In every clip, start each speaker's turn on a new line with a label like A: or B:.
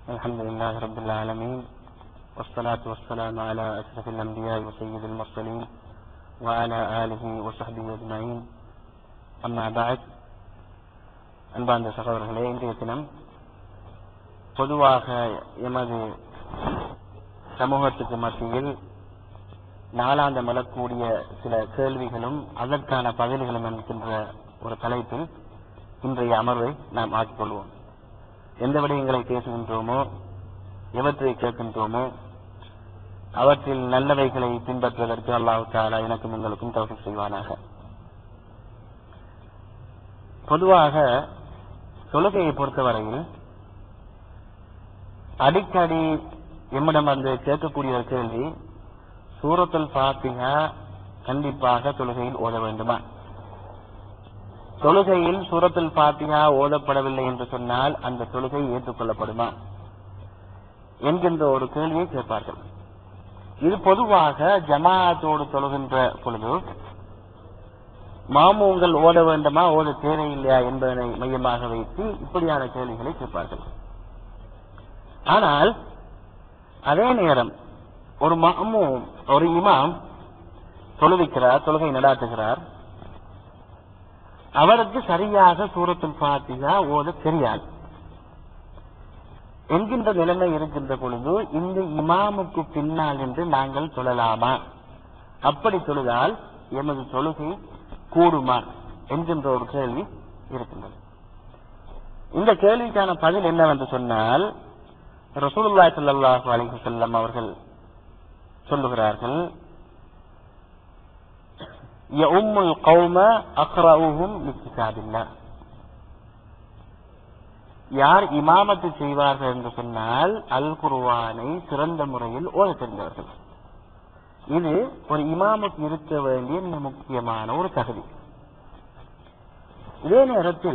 A: الحمد لله رب العالمين والصلاة والسلام على أشرف الأنبياء وسيد المرسلين وعلى آله وصحبه أجمعين أما بعد அன்பார்ந்த சகோதரர்களே இன்றைய தினம் பொதுவாக எமது சமூகத்துக்கு மத்தியில் நாளாந்தம் எழக்கூடிய சில கேள்விகளும் அதற்கான பதில்களும் என்கின்ற ஒரு தலைப்பில் இன்றைய அமர்வை நாம் ஆக்கிக்கொள்வோம் எந்த விடயங்களை பேசுகின்றோமோ எவற்றை கேட்கின்றோமோ அவற்றில் நல்லவைகளை பின்பற்றுவதற்கு அல்லாஹு தாலா எனக்கும் உங்களுக்கும் தௌஃபீக் செய்வானாக பொதுவாக தொழுகையை பொறுத்தவரையில் அடிக்கடி எம்மிடம் வந்து கேட்கக்கூடிய ஒரு கேள்வி சூரத்துல் ஃபாத்திஹா கண்டிப்பாக தொழுகையில் ஓத வேண்டுமா தொழுகையில் சூரத்துல் ஃபாத்திஹா ஓதப்படவில்லை என்று சொன்னால் அந்த தொழுகை ஏற்றுக்கொள்ளப்படுமா என்கின்ற ஒரு கேள்வியை கேட்பார்கள் இது பொதுவாக ஜமாஅத்தோடு தொழுகின்ற பொழுது மாமூங்கள் ஓத வேண்டுமா ஓத தேவையில்லையா என்பதனை மையமாக வைத்து இப்படியான கேள்விகளை கேட்பார்கள் ஆனால் அதே நேரம் ஒரு மாமு ஒரு இமாம் தொழுவிக்கிறார் தொழுகை நடாத்துகிறார் அவருக்கு சரியாக சூரத்துல் ஃபாத்திஹா ஓத தெரியாது என்கின்ற நிலைமை இருக்கின்ற பொழுது இந்த இமாமுக்கு பின்னால் என்று நாங்கள் தொழலாமா அப்படி தொழுதால் எமது தொழுகை கூடுமா என்கின்ற ஒரு கேள்வி இருக்கின்றது இந்த கேள்விக்கான பதில் என்னவென்று சொன்னால் ரசூலுல்லாஹி ஸல்லல்லாஹு அலைஹி வஸல்லம் அவர்கள் சொல்லுகிறார்கள் யஉம்முல் கௌம அக்ரவுஹும் லிக்கிதாபில்லாஹ் யார் இமாமத்து செய்வார்கள் என்று சொன்னால் அல் குர்ஆனை சிறந்த முறையில் ஓத தெரிந்தவர்கள் இது ஒரு இமாமுக்கு இருக்க வேண்டிய மிக முக்கியமான ஒரு தகுதி இதே நேரத்தில்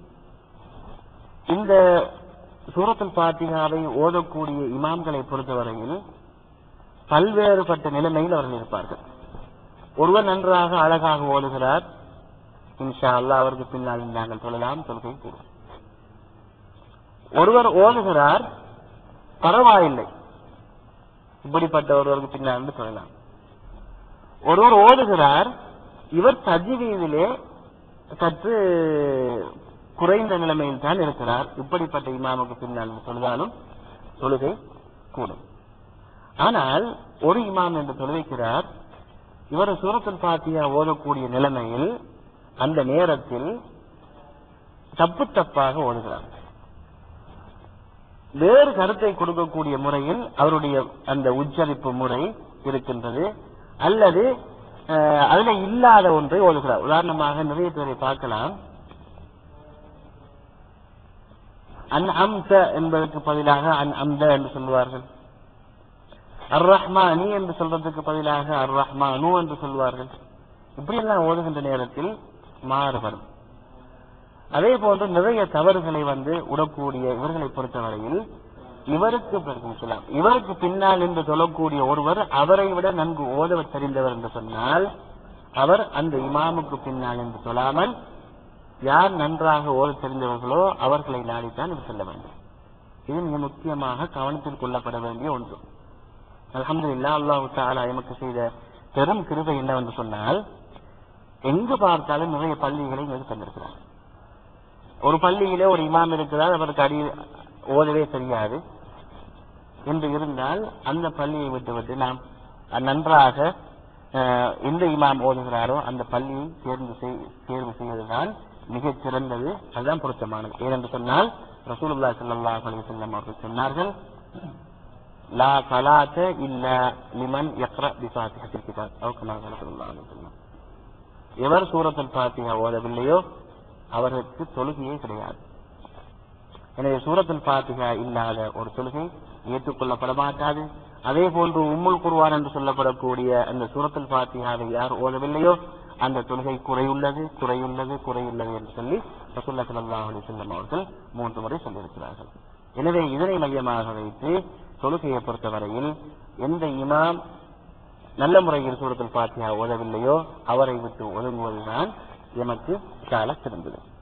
A: இந்த சூரத்துல் பாத்திகாவை ஓதக்கூடிய இமாம்களை பொறுத்தவரையில் பல்வேறுபட்ட நிலைமையில் அவர்கள் இருப்பார்கள் ஒருவர் நன்றாக அழகாக ஓதுகிறார் இன்ஷா அல்லா அவருக்கு பின்னால் நாங்கள் சொல்லலாம் தொழுகை கூறும் ஒருவர் ஓதுகிறார் பரவாயில்லை இப்படிப்பட்ட ஒருவருக்கு பின்னால் சொல்லலாம் ஒருவர் ஓதுகிறார் இவர் தஜ்வீதிலே சற்று குறைந்த நிலைமையில் தான் இருக்கிறார் இப்படிப்பட்ட இமாமுக்கு பின்னால் சொல்லுதாலும் தொழுகை கூடும் ஆனால் ஒரு இமாம் என்று தொழுவிக்கிறார் இவர் சூரத்தில் பாத்தியா ஓதக்கூடிய நிலைமையில் அந்த நேரத்தில் தப்பு தப்பாக ஓதுகிறார் வேறு கருத்தை கொடுக்கக்கூடிய முறையில் அவருடைய அந்த உச்சரிப்பு முறை இருக்கின்றது அல்லது அதுல இல்லாத ஒன்றை ஓதுகிறார் உதாரணமாக நிறைய பேரை பார்க்கலாம் அன் அம்ச என்பதற்கு பதிலாக அன் அம்த என்று சொல்வார்கள் அர் ரஹ்மானி என்று சொல்றதுக்கு பதிலாக அர் ரஹ்மானு என்று சொல்வார்கள் இப்படியெல்லாம் ஓதுகின்ற நேரத்தில் மாறுபடும் அதே போன்று நிறைய தவறுகளை வந்து உடக்கூடிய இவர்களை பொறுத்தவரையில் இவருக்கு சொல்லலாம் இவருக்கு பின்னால் என்று சொல்லக்கூடிய ஒருவர் அவரை விட நன்கு ஓத தெரிந்தவர் என்று சொன்னால் அவர் அந்த இமாமுக்கு பின்னால் என்று சொல்லாமல் யார் நன்றாக ஓத தெரிந்தவர்களோ அவர்களை நாடித்தான் இது செல்ல வேண்டும் இது மிக முக்கியமாக கவனத்தில் கொள்ளப்பட வேண்டிய ஒன்று அலமது இல்லா அல்லாஹு தாலா எமக்கு செய்த பெரும் கிருபை என்னவென்று சொன்னால் எங்கு பார்த்தாலும் நிறைய பள்ளிகளை இங்கு தந்திருக்கிறார் ஒரு பள்ளியிலே ஒரு இமாம் இருக்கிறார் அவருக்கு அடி ஓதவே தெரியாது என்று இருந்தால் அந்த பள்ளியை விட்டுவிட்டு நாம் நன்றாக எந்த இமாம் ஓதுகிறாரோ அந்த பள்ளியை தேர்ந்து தேர்வு செய்வதுதான் மிகச் சிறந்தது அதுதான் பொருத்தமானது ஏனென்று சொன்னால் ரசூலுல்லா சல்லா அலி செல்லம் அவர்கள் சொன்னார்கள் லா கலாத்த இல்ல லிமன் யக்ர பிசாத்திகத்தில் கிதாப் அவுக்கமா ரசூலுல்லா அலி செல்லம் எவர் சூரத்தில் பாத்தியா ஓதவில்லையோ அவர்களுக்கு தொழுகையே கிடையாது எனவே சூரத்தில் பாத்திகா இல்லாத ஒரு தொழுகை ஏற்றுக்கொள்ளப்பட மாட்டாது அதே போன்று உம்முல் குருவான் என்று சொல்லப்படக்கூடிய அந்த சூரத்தில் பாத்தியாவை யார் ஓதவில்லையோ அந்த தொழுகை குறையுள்ளது குறையுள்ளது குறையுள்ளது என்று சொல்லி ரசூல்லா சல்லாஹ் அலி செல்லம் அவர்கள் மூன்று முறை சொல்லியிருக்கிறார்கள் எனவே இதனை மையமாக வைத்து தொழுகையை பொறுத்தவரையில் எந்த இமாம் நல்ல முறையில் சூரத்தில் பாத்தியா ஓதவில்லையோ அவரை விட்டு ஒதுங்குவதுதான் எமக்கு கால சிறந்தது